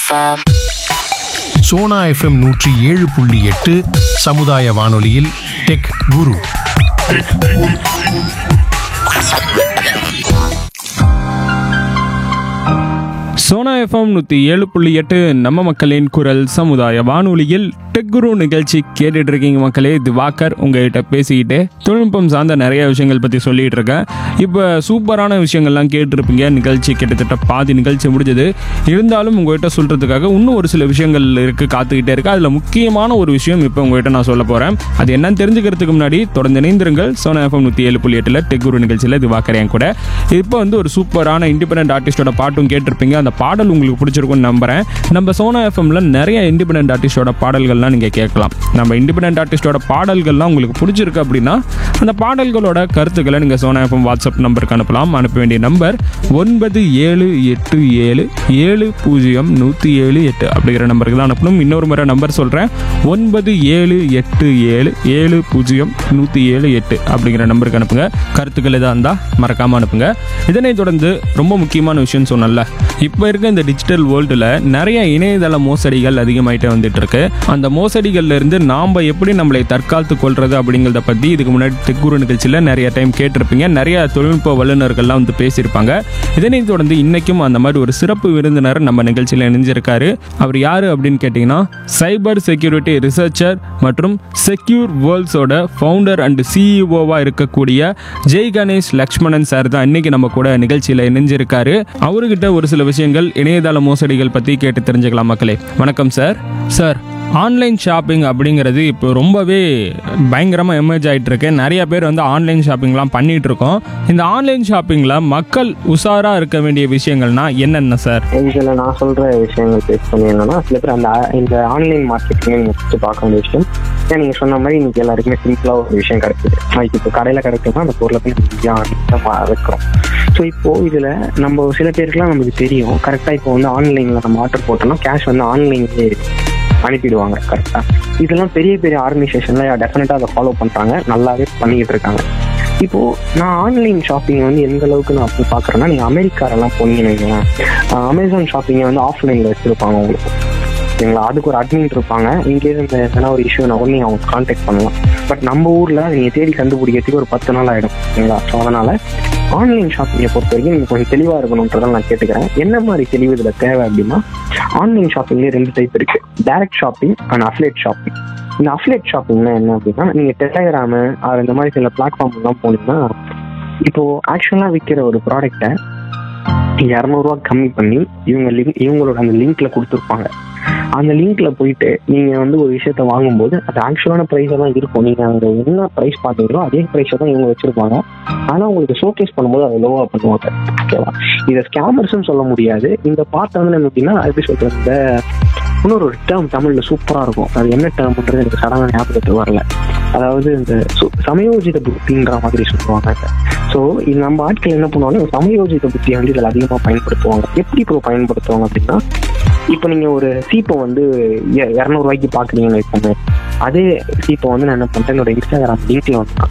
FM. Sona FM நூற்றி ஏழு புள்ளி எட்டு சமுதாய வானொலியில் டெக் குரு சோனா எஃப்எம் நூற்றி ஏழு புள்ளி எட்டு நம்ம மக்களின் குரல் சமுதாய வானொலியில் டெக் குரு நிகழ்ச்சி கேட்டுட்டு இருக்கீங்க மக்களே திவாகர் உங்ககிட்ட பேசிக்கிட்டு தொழில்நுட்பம் சார்ந்த நிறைய விஷயங்கள் பற்றி சொல்லிட்டு இருக்கேன் இப்போ சூப்பரான விஷயங்கள்லாம் கேட்டிருப்பீங்க நிகழ்ச்சி கிட்டத்தட்ட பாதி நிகழ்ச்சி முடிஞ்சது இருந்தாலும் உங்ககிட்ட சொல்கிறதுக்காக இன்னும் ஒரு சில விஷயங்கள் இருக்குது காத்துக்கிட்டே இருக்கு அதில் முக்கியமான ஒரு விஷயம் இப்போ உங்ககிட்ட நான் சொல்ல போகிறேன் அது என்னன்னு தெரிஞ்சுக்கிறதுக்கு முன்னாடி தொடர்ந்து இணைந்திருங்கள் சோனா எஃப்எம் நூற்றி ஏழு புள்ளி எட்டில் டெக் குரு நிகழ்ச்சியில் திவாகர் என் கூட இப்போ வந்து ஒரு சூப்பரான இண்டிபெண்டன்ட் ஆர்டிஸ்டோட பாட்டும் கேட்டிருப்பீங்க அந்த பாடல் உங்களுக்கு பிடிச்சிருக்கும்னு நம்புறேன் நம்ம சோனா எஃப்எம்ல நிறைய இண்டிபெண்டன்ட் ஆர்டிஸ்டோட பாடல்கள்லாம் நீங்கள் கேட்கலாம் நம்ம இண்டிபெண்டன்ட் ஆர்டிஸ்டோட பாடல்கள்லாம் உங்களுக்கு பிடிச்சிருக்கு அப்படின்னா அந்த பாடல்களோட கருத்துக்களை நீங்கள் சோனா எஃப்எம் வாட்ஸ்அப் நம்பருக்கு அனுப்பலாம் அனுப்ப வேண்டிய நம்பர் ஒன்பது ஏழு எட்டு ஏழு ஏழு பூஜ்ஜியம் நூற்றி ஏழு எட்டு அப்படிங்கிற நம்பருக்கு தான் அனுப்பணும் இன்னொரு முறை நம்பர் சொல்கிறேன் ஒன்பது ஏழு எட்டு ஏழு ஏழு பூஜ்ஜியம் நூற்றி ஏழு எட்டு அப்படிங்கிற நம்பருக்கு அனுப்புங்க கருத்துக்கள் எதாக இருந்தால் மறக்காமல் அனுப்புங்க இதனைத் தொடர்ந்து ரொம்ப முக்கியமான விஷயம் சொன்னல இப்போ இருக்க இந்த டிஜிட்டல் வேர்ல்டில் நிறைய இணையதள மோசடிகள் அதிகமாயிட்டே வந்துட்டு இருக்கு அந்த மோசடிகள்ல இருந்து நாம் எப்படி நம்மளை தற்காத்து கொள்றது அப்படிங்கிறத பற்றி இதுக்கு முன்னாடி தெக்குரு நிகழ்ச்சியில் நிறைய டைம் கேட்டிருப்பீங்க நிறைய தொழில்நுட்ப வல்லுநர்கள்லாம் வந்து பேசியிருப்பாங்க இதனைத் தொடர்ந்து இன்னைக்கும் அந்த மாதிரி ஒரு சிறப்பு விருந்தினர் நம்ம நிகழ்ச்சியில் இணைஞ்சிருக்காரு அவர் யாரு அப்படின்னு கேட்டிங்கன்னா சைபர் செக்யூரிட்டி ரிசர்ச்சர் மற்றும் செக்யூர் வேர்ல்ட்ஸோட ஃபவுண்டர் அண்ட் சிஇஓவாக இருக்கக்கூடிய ஜெய் கணேஷ் லக்ஷ்மணன் சார் தான் இன்னைக்கு நம்ம கூட நிகழ்ச்சியில் இணைஞ்சிருக்காரு அவர்கிட்ட ஒரு சில விஷயங்கள் இணையதள மோசடிகள் பற்றி கேட்டு தெரிஞ்சுக்கலாம் மக்களே வணக்கம் சார் சார் ஆன்லைன் ஷாப்பிங் அப்படிங்கிறது இப்போ ரொம்பவே பயங்கரமாக எமர்ஜ் ஆகிட்டு இருக்கு நிறைய பேர் வந்து ஆன்லைன் ஷாப்பிங்லாம் பண்ணிட்டு இருக்கோம் இந்த ஆன்லைன் ஷாப்பிங்கில் மக்கள் உஷாராக இருக்க வேண்டிய விஷயங்கள்னா என்னென்ன சார் இதுல நான் சொல்ற விஷயங்கள் பேஸ் பண்ணி என்னன்னா சில பேர் அந்த ஆ- இந்த ஆன்லைன் மார்க்கெட்டிங் நீங்க ஃபர்ஸ்ட் பார்க்க வேண்டிய விஷயம் ஏன் நீங்க சொன்ன மாதிரி இன்னைக்கு எல்லாருக்குமே சிம்பிளா ஒரு விஷயம் கிடைக்குது நாளைக்கு இப்போ கடையில கிடைக்குமா அந்த பொருளை போய் நம்ம வைக்கிறோம் ஸோ இப்போ இதுல நம்ம சில பேருக்குலாம் நமக்கு தெரியும் கரெக்டா இப்போ வந்து ஆன்லைன்ல நம்ம ஆர்டர் போட்டோம்னா கேஷ் வந்து ஆன்லைன்லேயே அனுப்பிடுவாங்க கரெக்டா இதெல்லாம் பெரிய பெரிய ஆர்கனைசேஷன்ல டெஃபினட்டா அதை ஃபாலோ பண்றாங்க நல்லாவே பண்ணிக்கிட்டு இருக்காங்க இப்போ நான் ஆன்லைன் ஷாப்பிங் வந்து எந்த அளவுக்கு நான் அப்படி பாக்குறேன்னா நீங்க அமெரிக்காரெல்லாம் போனீங்கன்னு வைங்களேன் அமேசான் ஷாப்பிங்கை வந்து ஆஃப்லைன்ல வச்சிருப்பாங்க உங்களுக்கு சரிங்களா அதுக்கு ஒரு அட்மின் இருப்பாங்க இன்கேஸ் இந்த எதனா ஒரு இஷ்யூ உடனே அவங்க கான்டாக்ட் பண்ணலாம் பட் நம்ம ஊர்ல நீங்க தேடி கண்டுபிடிக்கிறதுக்கு ஒரு பத்து நாள் ஆயிடும் சரிங்களா ஸோ அதனால ஆன்லைன் ஷாப்பிங்கை பொறுத்த வரைக்கும் நீங்க கொஞ்சம் தெளிவா இருக்கணுன்றதை நான் கேட்டுக்கிறேன் என்ன மாதிரி தெளிவு இதுல தேவை அப்படின்னா ஆன்லைன் ஷாப்பிங்லேயே ரெண்டு டைப் இருக்கு direct shopping and affiliate shopping இந்த அஃப்லேட் ஷாப்பிங்னா என்ன அப்படின்னா நீங்க டெலகிராமு அது இந்த மாதிரி சில பிளாட்ஃபார்ம் எல்லாம் போனீங்கன்னா இப்போ ஆக்சுவலா விற்கிற ஒரு ப்ராடக்ட்டை இரநூறுவா கம்மி பண்ணி இவங்க லிங்க் இவங்களோட அந்த லிங்க்ல கொடுத்துருப்பாங்க அந்த லிங்க்ல போயிட்டு நீங்க வந்து ஒரு விஷயத்த வாங்கும்போது அது ஆக்சுவலான ப்ரைஸா தான் இருக்கும் நீங்க அங்க என்ன ப்ரைஸ் பார்த்தீங்களோ அதே ப்ரைஸை தான் இவங்க வச்சிருப்பாங்க ஆனா உங்களுக்கு ஷோகேஸ் பண்ணும்போது அதை லோவா பண்ணுவாங்க ஓகேவா இதை ஸ்கேமர்ஸ்னு சொல்ல முடியாது இந்த பார்ட் வந்து நம்ம எப்படின்னா எப்படி சொல்றது இந்த இன்னொரு ஒரு டேர்ம் தமிழ்ல சூப்பரா இருக்கும் அது என்ன டேர்ம்ன்றது எனக்கு சடனாக ஞாபகத்துக்கு வரல அதாவது இந்த சு- சமயோஜித புத்தின்ற மாதிரி சொல்லுவாங்க ஸோ இது நம்ம ஆட்கள் என்ன பண்ணுவாங்க இந்த சமயோஜித புத்தியை வந்து இதில் அதிகமாக பயன்படுத்துவாங்க எப்படி இப்போ பயன்படுத்துவாங்க அப்படின்னா இப்போ நீங்க ஒரு சீப்பை வந்து இ- இரநூறுவாய்க்கு பாக்குறீங்கன்னு வைப்போமே அதே சீப்பை வந்து நான் என்ன பண்றேன் என்னோட இன்ஸ்டாகிராம் லிங்க்ல வந்து